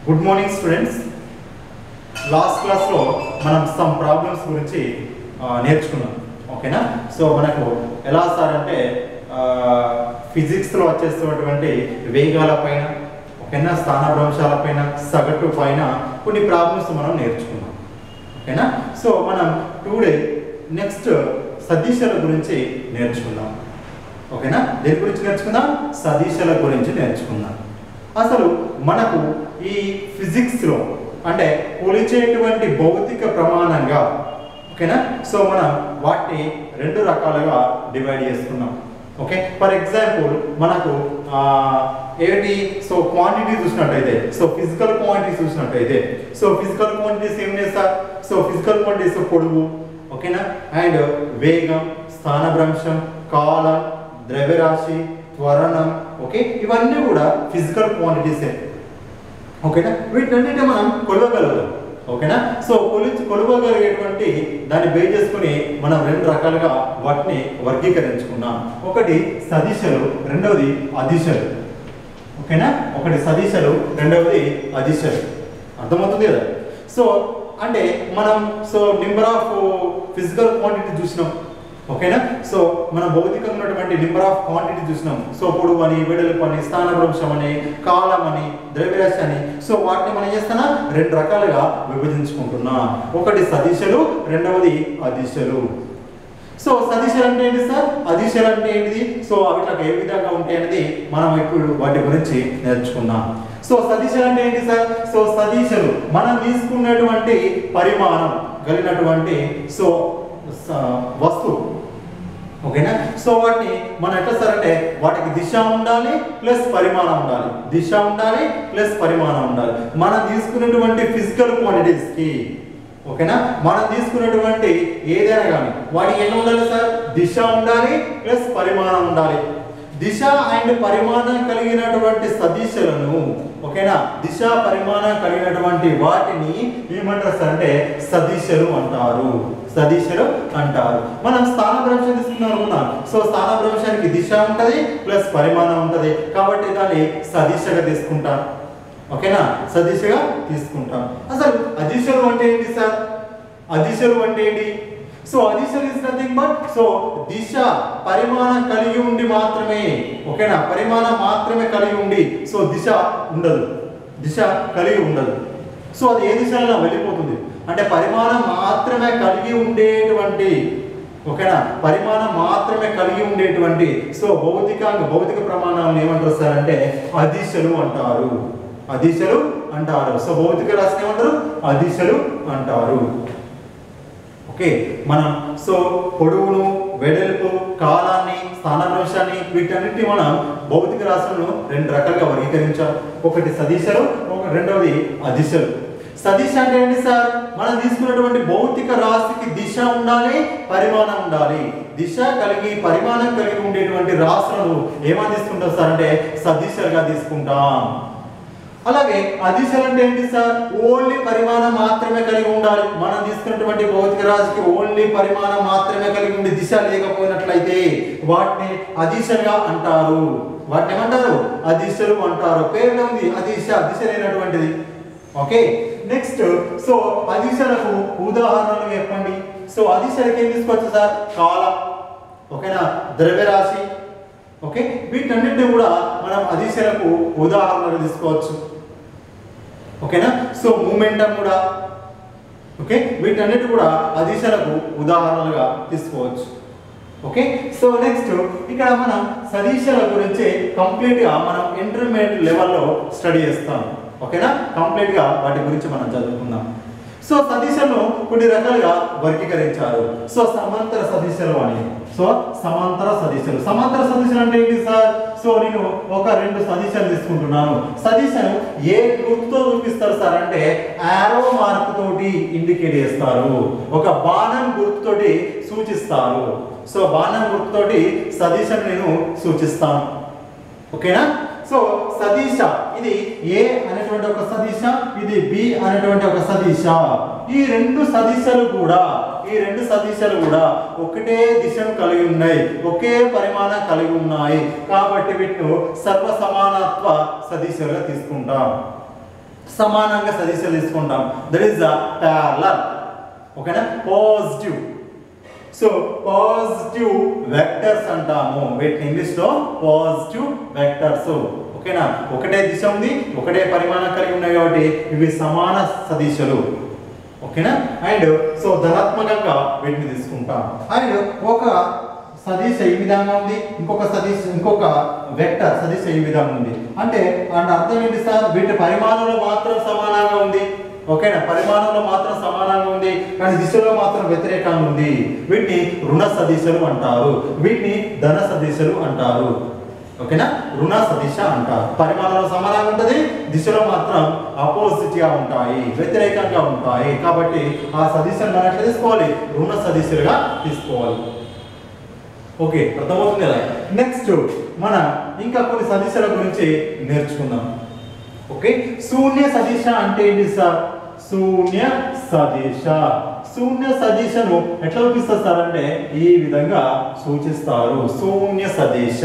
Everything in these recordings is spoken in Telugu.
గుడ్ మార్నింగ్ స్టూడెంట్స్ లాస్ట్ క్లాస్లో మనం సమ్ ప్రాబ్లమ్స్ గురించి ఆ, నేర్చుకున్నాం ఓకేనా సో మనకు ఎలా సార్ అంటే ఫిజిక్స్లో వచ్చేస్తున్నటువంటి వేగాల పైన ఓకేనా స్థానభ్రంశాల పైన సగటు పైన కొన్ని ప్రాబ్లమ్స్ మనం నేర్చుకున్నాం ఓకేనా సో మనం టుడే నెక్స్ట్ సదీశాల గురించి నేర్చుకుందాం ఓకేనా దేని గురించి నేర్చుకుందాం సదీశాల గురించి నేర్చుకుందాం అసలు మనకు ఈ ఫిజిక్స్లో అంటే కొలిచేటువంటి భౌతిక ప్రమాణంగా ఓకేనా సో మనం వాటిని రెండు రకాలుగా డివైడ్ చేసుకున్నాం ఓకే ఫర్ ఎగ్జాంపుల్ మనకు ఆ, ఏంటి సో క్వాంటిటీ చూసినట్టయితే సో ఫిజికల్ క్వాంటిటీ చూసినట్టయితే సో ఫిజికల్ క్వాంటిటీస్ ఏం చేస్తారు సో ఫిజికల్ క్వాంటిటీస్ పొడుగు ఓకేనా అండ్ వేగం స్థానభ్రంశం కాలం ద్రవ్యరాశి త్వరణం ఓకే ఇవన్నీ కూడా ఫిజికల్ క్వాంటిటీసే ఓకేనా వీటన్నిటి మనం కొలవగలుగుతాం ఓకేనా సో కొలి కొలవగలిగేటువంటి దాన్ని బేస్ చేసుకుని మనం రెండు రకాలుగా వాటిని వర్గీకరించుకున్నాం ఒకటి సదిశలు రెండవది అదిశలు ఓకేనా ఒకటి సదిశలు రెండవది అదిశలు అర్థమవుతుంది కదా సో అంటే మనం so number of physical quantity చూసినాం ఓకేనా సో మన భౌతికంగా ఉన్నటువంటి నెంబర్ ఆఫ్ క్వాంటిటీ చూసినాం సో పొడవు అని వెడల్పు అని స్థానభ్రంశం అని కాలం అని ద్రవ్యరాశి అని సో వాటిని మనం చేస్తున్నా రెండు రకాలుగా విభజించుకుంటున్నా ఒకటి సదిశలు రెండవది అదిశలు సో సదిశలు అంటే ఏంటి సార్ అదిశలు అంటే ఏంటిది సో అవిట్లకు ఏ విధంగా ఉంటాయి అనేది మనం ఇప్పుడు వాటి గురించి నేర్చుకుందాం సో సదిశలు అంటే ఏంటి సార్ సో సదిశలు మనం తీసుకున్నటువంటి పరిమాణం కలిగినటువంటి సో స- వస్తువు ఓకేనా సో వాటిని మనం ఎట్లా సార్ అంటే వాటికి దిశ ఉండాలి ప్లస్ పరిమాణం ఉండాలి దిశ ఉండాలి ప్లస్ పరిమాణం ఉండాలి మనం తీసుకున్నటువంటి ఫిజికల్ క్వాంటిటీస్ కి ఓకేనా మనం తీసుకున్నటువంటి ఏదైనా కానీ వాటికి ఎట్లా ఉండాలి సార్ దిశ ఉండాలి ప్లస్ పరిమాణం ఉండాలి దిశ అండ్ పరిమాణం కలిగినటువంటి సదిశలను ఓకేనా దిశ పరిమాణం కలిగినటువంటి వాటిని ఏమంటారు సార్ అంటే సదిశలు అంటారు సదిశలు అంటారు మనం స్థానభ్రంశం తీసుకున్నాం అనుకున్నాం సో స్థానభ్రంశానికి దిశ ఉంటది ప్లస్ పరిమాణం ఉంటది కాబట్టి దాన్ని సదిశగా తీసుకుంటాం ఓకేనా సదిశగా తీసుకుంటాం అసలు అదిశలు అంటే ఏంటి సార్ అదిశలు అంటే ఏంటి సో అదిశలు ఇస్ నథింగ్ బట్ సో దిశ పరిమాణం కలిగి ఉండి మాత్రమే ఓకేనా పరిమాణం మాత్రమే కలిగి ఉండి సో దిశ ఉండదు దిశ కలిగి ఉండదు సో అది ఏ దిశలో వెళ్ళిపోతుంది అంటే పరిమాణం మాత్రమే కలిగి ఉండేటువంటి ఓకేనా పరిమాణం మాత్రమే కలిగి ఉండేటువంటి సో భౌతికంగా భౌతిక ప్రమాణాలను ఏమంటారు సార్ అంటే అదిశలు అంటారు అదిశలు అంటారు సో భౌతిక రాశిని ఏమంటారు అదిశలు అంటారు ఓకే మనం సో పొడవును వెడల్పు కాలాన్ని స్థానభ్రంశాన్ని వీటన్నిటిని మనం భౌతిక రాశులను రెండు రకాలుగా వర్గీకరించాం ఒకటి సదిశలు ఒక రెండవది అదిశలు సదిశ అంటే ఏంటి సార్ మనం తీసుకున్నటువంటి భౌతిక రాశికి దిశ ఉండాలి పరిమాణం ఉండాలి దిశ కలిగి పరిమాణం కలిగి ఉండేటువంటి రాశులను ఏమని తీసుకుంటాం సార్ అంటే సదిశలుగా తీసుకుంటాం అలాగే అదిశలు అంటే ఏంటి సార్ ఓన్లీ పరిమాణం మాత్రమే కలిగి ఉండాలి మనం తీసుకున్నటువంటి భౌతిక రాశికి ఓన్లీ పరిమాణం మాత్రమే కలిగి ఉండి దిశ లేకపోయినట్లయితే వాటిని అదిశలుగా అంటారు వాటిని ఏమంటారు అదిశలు అంటారు పేరులో ఉంది అదిశ దిశ లేనటువంటిది ఓకే నెక్స్ట్ సో అదిశలకు ఉదాహరణలు చెప్పండి సో అదిశలకి ఏం తీసుకోవచ్చు సార్ కాలం ఓకేనా ద్రవ్యరాశి ఓకే వీటన్నిటిని కూడా మనం అదిశలకు ఉదాహరణలు తీసుకోవచ్చు ఓకేనా సో మూమెంటం కూడా ఓకే వీటన్నిటి కూడా అదిశలకు ఉదాహరణలుగా తీసుకోవచ్చు ఓకే సో నెక్స్ట్ ఇక్కడ మనం సదీశల గురించి కంప్లీట్ గా మనం ఇంటర్మీడియట్ లెవెల్లో స్టడీ చేస్తాం ఓకేనా కంప్లీట్ గా వాటి గురించి మనం చదువుకుందాం సో సదీశలను కొన్ని రకాలుగా వర్గీకరించారు సో సమాంతర సదీశలు అని సో సమాంతర సదీశలు సమాంతర సదీశలు అంటే ఏంటి సార్ సో నేను ఒక రెండు సదీశాలు తీసుకుంటున్నాను సదీశను ఏ గుర్తుతో చూపిస్తారు సార్ అంటే ఆరో మార్క్ తోటి ఇండికేట్ చేస్తారు ఒక బాణం గుర్తుతోటి సూచిస్తారు సో బాణం గుర్తుతోటి సదీశను నేను సూచిస్తాను ఓకేనా సో సదీశ ఇది ఏ అనేటువంటి ఒక సదీశ ఇది బి అనేటువంటి ఒక సదీశ ఈ రెండు సదీశలు కూడా ఈ రెండు సదీశాలు కూడా ఒకటే దిశను కలిగి ఉన్నాయి ఒకే పరిమాణం కలిగి ఉన్నాయి కాబట్టి వీటిని సర్వ సమానత్వ సదీశాలుగా తీసుకుంటాం సమానంగా సదిశలు తీసుకుంటాం దట్ ఈస్ ద ప్యారలల్ ఓకేనా పాజిటివ్ సో పాజిటివ్ వెక్టర్స్ అంటాము వీటిని ఇంగ్లీష్లో పాజిటివ్ వెక్టర్స్ ఓకేనా ఒకటే దిశ ఉంది ఒకటే పరిమాణం కలిగి ఉన్నాయి కాబట్టి ఇవి సమాన సదిశలు ఓకేనా అండ్ సో ధనాత్మకంగా వీటిని తీసుకుంటాం అండ్ ఒక సదిశ ఈ విధంగా ఉంది ఇంకొక సదిశ ఇంకొక వెక్టర్ సదిశ ఈ విధంగా ఉంది అంటే అండ్ అర్థం ఏంటి సార్ వీటి పరిమాణంలో మాత్రం సమానంగా ఉంది ఓకేనా పరిమాణంలో మాత్రం సమానంగా ఉంది కానీ దిశలో మాత్రం వ్యతిరేకంగా ఉంది వీటిని రుణ సదిశలు అంటారు వీటిని ధన సదిశలు అంటారు ఓకేనా రుణ సదిశ అంటారు పరిమాణంలో సమానంగా ఉంటుంది దిశలో మాత్రం ఆపోజిట్ గా ఉంటాయి వ్యతిరేకంగా ఉంటాయి కాబట్టి ఆ సదిశను మనం ఎట్లా తీసుకోవాలి రుణ సదిశలుగా తీసుకోవాలి ఓకే అర్థమవుతుంది కదా నెక్స్ట్ మన ఇంకా కొన్ని సదిశల గురించి నేర్చుకుందాం ఓకే శూన్య సదిశ అంటే ఏంటి సార్ శూన్య సదిశ శూన్య సదిశను ఎట్లా చూపిస్తారు సార్ అంటే ఈ విధంగా సూచిస్తారు శూన్య సదిశ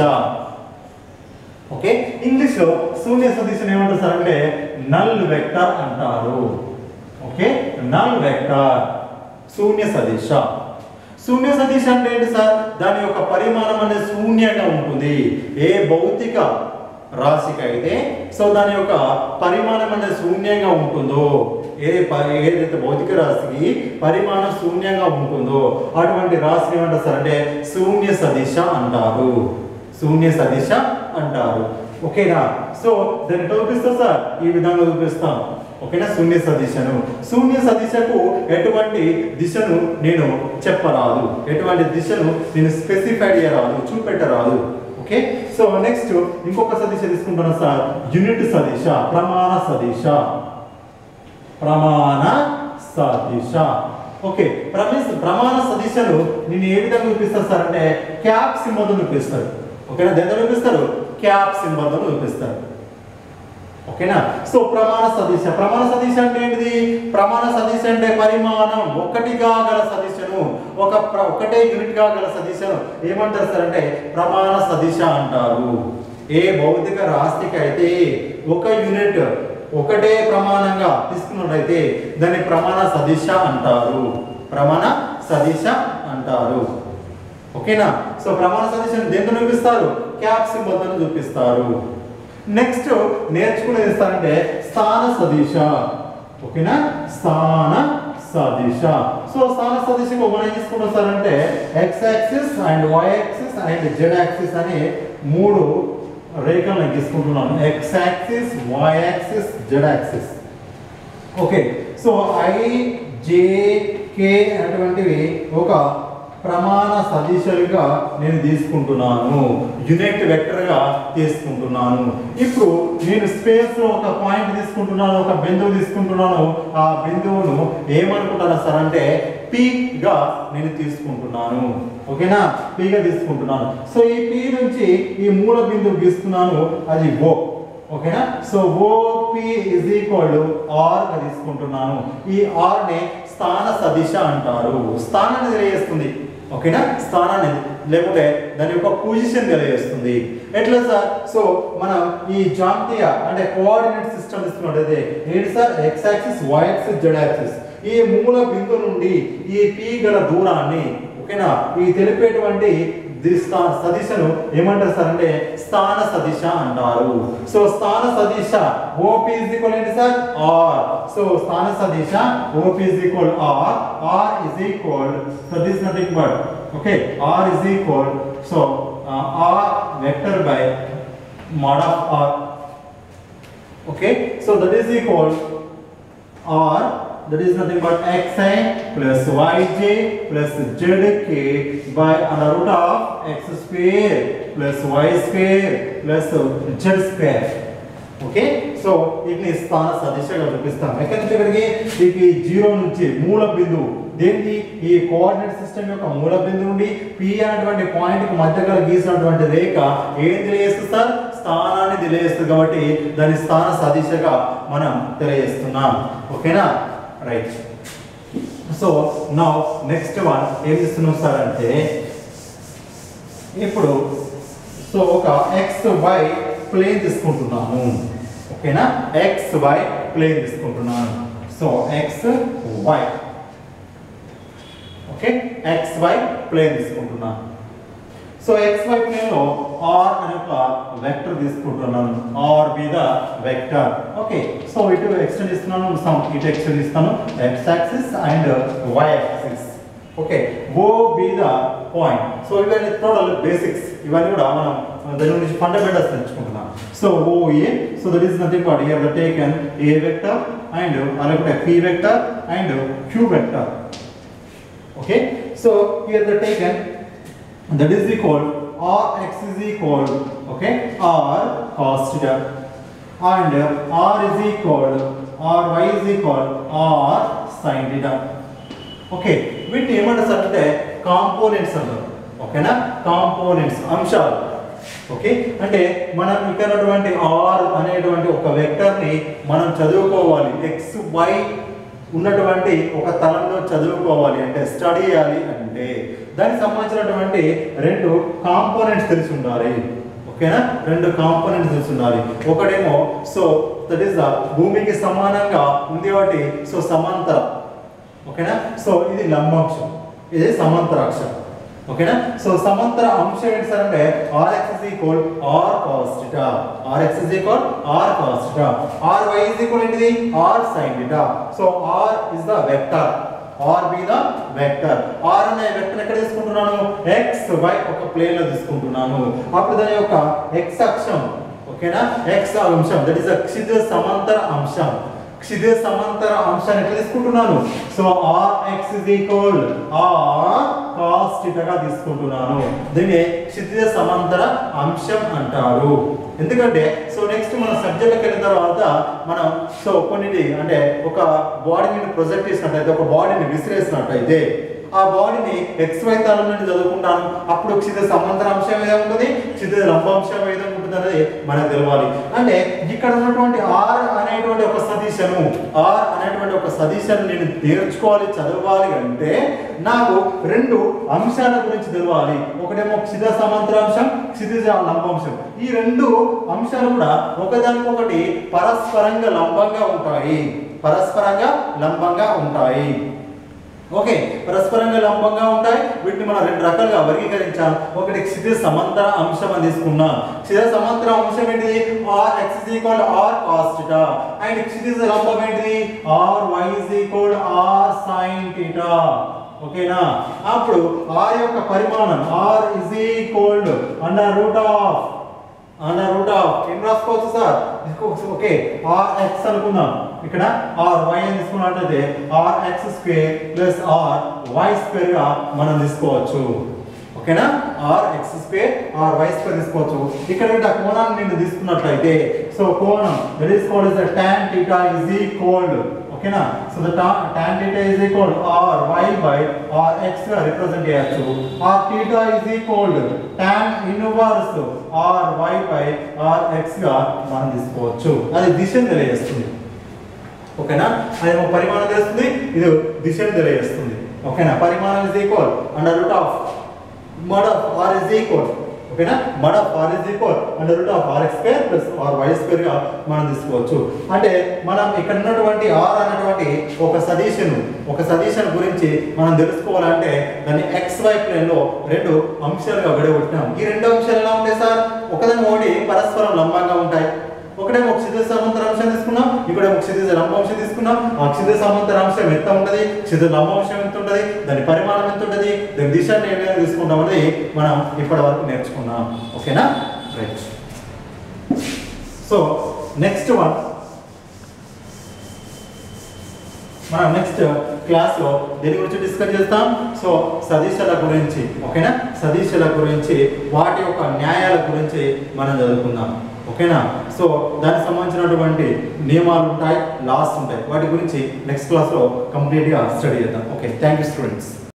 ఓకే ఇంగ్లీష్ లో శూన్య సదిశను ఏమంటారు సార్ అంటే నల్ వెక్టర్ అంటారు ఓకే నల్ వెక్టర్ శూన్య సదిశ శూన్య సదిశ అంటే ఏంటి సార్ దాని యొక్క పరిమాణం అనేది శూన్యంగా ఉంటుంది ఏ భౌతిక రాశికి అయితే సో దాని యొక్క పరిమాణం అనేది శూన్యంగా ఉంటుందో ఏ ప- ఏదైతే భౌతిక రాశికి పరిమాణం శూన్యంగా ఉంటుందో అటువంటి రాశిని ఏమంటారు సార్ అంటే శూన్య సదిశ అంటారు శూన్య సదిశ అంటారు ఓకేనా సో దాన్ని ఎట్లా చూపిస్తా సార్ ఈ విధంగా చూపిస్తాం ఓకేనా శూన్య సదిశను శూన్య సదిశకు ఎటువంటి దిశను నేను చెప్పరాదు ఎటువంటి దిశను నేను స్పెసిఫై చేయరాదు చూపెట్టరాదు ఓకే సో నెక్స్ట్ ఇంకొక సదిశ తీసుకుంటున్నా సార్ యూనిట్ సదిశ ప్రమాణ సదిశ ప్రమాణ సదిశ ఓకే ప్రమిస్ ప్రమాణ సదిశను నేను ఏ విధంగా చూపిస్తాను సార్ అంటే క్యాప్ సింబల్ చూపిస్తారు ఓకేనా దేంతో చూపిస్తారు క్యాప్ సింబల్ చూపిస్తారు ఓకేనా సో ప్రమాణ సదిశ ప్రమాణ సదిశ అంటే ఏంటిది ప్రమాణ సదిశ అంటే పరిమాణం ఒకటిగా గల సదిశను ఒక ప్ర- ఒకటే యూనిట్ గా గల సదిశను ఏమంటారు సార్ అంటే ప్రమాణ సదిశ అంటారు ఏ భౌతిక రాశికి అయితే ఒక యూనిట్ ఒకటే ప్రమాణంగా తీసుకున్నట్లయితే దాన్ని ప్రమాణ సదిశ అంటారు ప్రమాణ సదిశ అంటారు ఓకేనా సో ప్రమాణ సదిశను దేంతో చూపిస్తారు క్యాప్ సింబల్ చూపిస్తారు నెక్స్ట్ నేర్చుకునేది ఇస్తారంటే స్థాన సదిశ ఓకేనా స్థాన సదిశ సో స్థాన సదిశకు మనం ఏం తీసుకుంటాం సార్ అంటే x axis and y axis and z axis అని మూడు రేఖలు నేను తీసుకుంటున్నాను x axis y axis z axis okay so i j k అనేటువంటివి ఒక ప్రమాణ సదిశలుగా నేను తీసుకుంటున్నాను యూనిట్ వెక్టర్గా తీసుకుంటున్నాను ఇప్పుడు నేను స్పేస్ లో ఒక పాయింట్ తీసుకుంటున్నాను ఒక బిందువు తీసుకుంటున్నాను ఆ బిందువును ఏమనుకుంటాను సార్ అంటే P గా నేను తీసుకుంటున్నాను ఓకేనా P గా తీసుకుంటున్నాను సో ఈ P నుంచి ఈ మూల బిందువు గీస్తున్నాను అది ఓ ఓకేనా so OP is equal to r గా తీసుకుంటున్నాను ఈ ఆర్ ని స్థాన సదిశ అంటారు స్థానాన్ని తెలియజేస్తుంది ఓకేనా స్థానాన్ని లేకుంటే దాని యొక్క పొజిషన్ తెలియజేస్తుంది ఎట్లా సార్ సో మనం ఈ జాంతీయ అంటే కోఆర్డినేట్ సిస్టమ్ తీసుకున్నట్టయితే ఏంటి sir x axis y axis z axis ఈ మూల బిందు నుండి ఈ పి గల దూరాన్ని ఓకేనా ఈ తెలిపేటువంటి ది- స్థా- సదిశను ఏమంటారు సార్ అంటే స్థాన సదిశ అంటారు సో స్థాన సదిశ ఓపి ఇస్ ఈక్వల్ ఏంటి సార్ ఆర్ సో స్థాన సదిశ OP is equal r r is equal so this nothing but okay r is equal so r vector by mod of r okay so that is equal r that is nothing but xi plus yj plus zk by under root of x square plus y square plus z square okay so వీటిని స్థాన సదిశగా చూపిస్తాం ఎక్కడి నుంచి ఎక్కడికి ఇది జీరో నుంచి మూల బిందువు దేనికి ఈ కోఆర్డినేట్ సిస్టమ్ యొక్క మూల బిందువు నుండి పి అనేటువంటి పాయింట్ కి మధ్య గల గీసినటువంటి రేఖ ఏం తెలియజేస్తుంది సార్ స్థానాన్ని తెలియజేస్తుంది కాబట్టి దాని స్థాన సదిశగా మనం తెలియజేస్తున్నాం ఓకేనా రైట్ సో నా నెక్స్ట్ వన్ ఏం చేస్తున్నాం సార్ అంటే ఇప్పుడు సో ఒక ఎక్స్ వై ప్లేన్ తీసుకుంటున్నాను ఓకేనా ఎక్స్ వై ప్లేన్ తీసుకుంటున్నాను so x y okay x y plane తీసుకుంటున్నాను సో ఎక్స్ వై ప్లేన్ లో ఆర్ అనే ఒక వెక్టర్ తీసుకుంటున్నాను r b the vector okay so ఇటు ఎక్స్టెండ్ ఇస్తున్నాను సమ్ ఇటు ఎక్స్టెండ్ ఇస్తాను x axis and y axis okay O B the point so ఇవన్నీ టోటల్ బేసిక్స్ ఇవన్నీ కూడా మనం దాని గురించి ఫండమెంటల్స్ నేర్చుకుంటున్నాం so O A so that is nothing but here the taken a vector and అలాగే p vector and q vector okay so here the taken that is equal rx is equal okay r cos theta and r is equal ry is equal r sin theta okay వీటిని ఏమంటారు సార్ అంటే కాంపోనెంట్స్ అంటారు ఓకేనా కాంపోనెంట్స్ అంశాలు ఓకే అంటే మనం ఇక్కడ ఉన్నటువంటి ఆర్ అనేటువంటి ఒక వెక్టర్ని మనం చదువుకోవాలి ఎక్స్ వై ఉన్నటువంటి ఒక తలంలో చదువుకోవాలి అంటే స్టడీ చేయాలి అంటే దానికి సంబంధించినటువంటి రెండు కాంపోనెంట్స్ తెలిసి ఉండాలి ఓకేనా రెండు కాంపోనెంట్స్ తెలిసి ఉండాలి ఒకటేమో సో దట్ ఈస్ ద భూమికి సమానంగా ఉంది కాబట్టి సో సమాంతర ఓకేనా సో ఇది లంబాంశం ఇది సమాంతరాక్షం ఓకేనా సో సమాంతర అంశం ఏంటి సార్ అంటే rx is equal r cos theta rx is equal r cos theta ry is equal ఏంటిది r sin theta so r is the vector r be the vector r అనే వెక్టర్ ఎక్కడ తీసుకుంటున్నాను x y ఒక ప్లేన్ లో తీసుకుంటున్నాను అప్పుడు దాని యొక్క x అక్షం ఓకేనా x అంశం దట్ ఇస్ క్షితిజ సమాంతర అంశం క్షితిజ సమాంతర అంశాన్ని ఎట్లా తీసుకుంటున్నాను so r x is equal r cos గా తీసుకుంటున్నాను దీన్ని క్షితిజ సమాంతర అంశం అంటారు ఎందుకంటే సో నెక్స్ట్ మన సబ్జెక్ట్కి వెళ్ళిన తర్వాత మనం సో కొన్ని అంటే ఒక బాడీని ప్రొజెక్ట్ చేసినట్టయితే ఒక బాడీని విసిరేసినట్టయితే ఆ బాడీని ఎక్స్ వై తలం నుండి చదువుకుంటాను అప్పుడు క్షిత సమాంతర అంశం ఏదో ఉంటుంది క్షిత లంబాంశం ఏదో ఉంటుంది అనేది మనకు తెలవాలి అంటే ఇక్కడ ఉన్నటువంటి ఆర్ అనేటువంటి ఒక సదీశను ఆర్ అనేటువంటి ఒక సదీశను నేను నేర్చుకోవాలి చదవాలి అంటే నాకు రెండు అంశాల గురించి తెలవాలి ఒకటేమో క్షిత సమాంతర అంశం క్షితిజ లంబాంశం ఈ రెండు అంశాలు కూడా ఒకదానికొకటి పరస్పరంగా లంబంగా ఉంటాయి పరస్పరంగా లంబంగా ఉంటాయి ఓకే పరస్పరంగా లంబంగా ఉంటాయి వీటిని మనం రెండు రకాలుగా వర్గీకరించాం ఒకటి క్షితిజ సమాంతర అంశం అని తీసుకున్నాం క్షితిజ సమాంతర అంశం ఏంటిది r x is equal r cos theta and క్షితిజ లంబం ఏంటిది r y is equal r sin theta ఓకేనా అప్పుడు ఆర్ యొక్క పరిమాణం r is equal under root of under root of ఏం రాసుకోవచ్చు సార్ ఓకే ఆర్ ఎక్స్ అనుకుందాం ఇక్కడ ఆర్ వై అని తీసుకున్నట్లయితే r x square plus r y square గా మనం తీసుకోవచ్చు ఓకేనా r x square r y square తీసుకోవచ్చు ఇక్కడ ఇట్లా కోణాన్ని నేను తీసుకున్నట్లయితే సో కోణం that is called is the tan theta is equal ఓకేనా so the tan theta is equal r y by r x గా రిప్రజెంట్ చేయొచ్చు r theta is equal tan inverse r y by r x గా మనం తీసుకోవచ్చు అది దిశను తెలియజేస్తుంది ఓకేనా అదేమో పరిమాణం తెలుస్తుంది ఇది దిశను తెలియజేస్తుంది ఓకేనా పరిమాణం is equal under root of mod of r is equal ఓకేనా mod of r is equal under root of r x square plus r y square గా మనం తీసుకోవచ్చు అంటే మనం ఇక్కడ ఉన్నటువంటి ఆర్ అనేటువంటి ఒక సదీశను ఒక సదీశను గురించి మనం తెలుసుకోవాలంటే దాన్ని ఎక్స్ వై ప్లేన్ లో రెండు అంశాలుగా విడగొట్టినాం ఈ రెండు అంశాలు ఎలా ఉంటాయి సార్ ఒకదాని ఒకటి పరస్పరం లంబంగా ఉంటాయి ఒకటేమో క్షితిజ సమాంతర అంశం తీసుకున్నాం ఇక్కడేమో క్షితిజ లంబాంశం తీసుకున్నాం ఆ క్షితిజ సమాంతర అంశం ఎంత ఉంటది క్షితిజ లంబాంశం ఎంత ఉంటది దాని పరిమాణం ఎంత ఉంటది దాని దిశ ఏ విధంగా తీసుకుంటాం అనేది మనం ఇప్పటి వరకు నేర్చుకున్నాం ఓకేనా రైట్ సో నెక్స్ట్ వన్ మనం నెక్స్ట్ క్లాస్ లో దేని గురించి డిస్కస్ చేస్తాం సో సదీశాల గురించి ఓకేనా సదీశాల గురించి వాటి యొక్క న్యాయాల గురించి మనం చదువుకుందాం ఓకేనా సో దానికి సంబంధించినటువంటి నియమాలు ఉంటాయి లాస్ ఉంటాయి వాటి గురించి నెక్స్ట్ క్లాస్లో కంప్లీట్గా స్టడీ చేద్దాం ఓకే థ్యాంక్ యూ స్టూడెంట్స్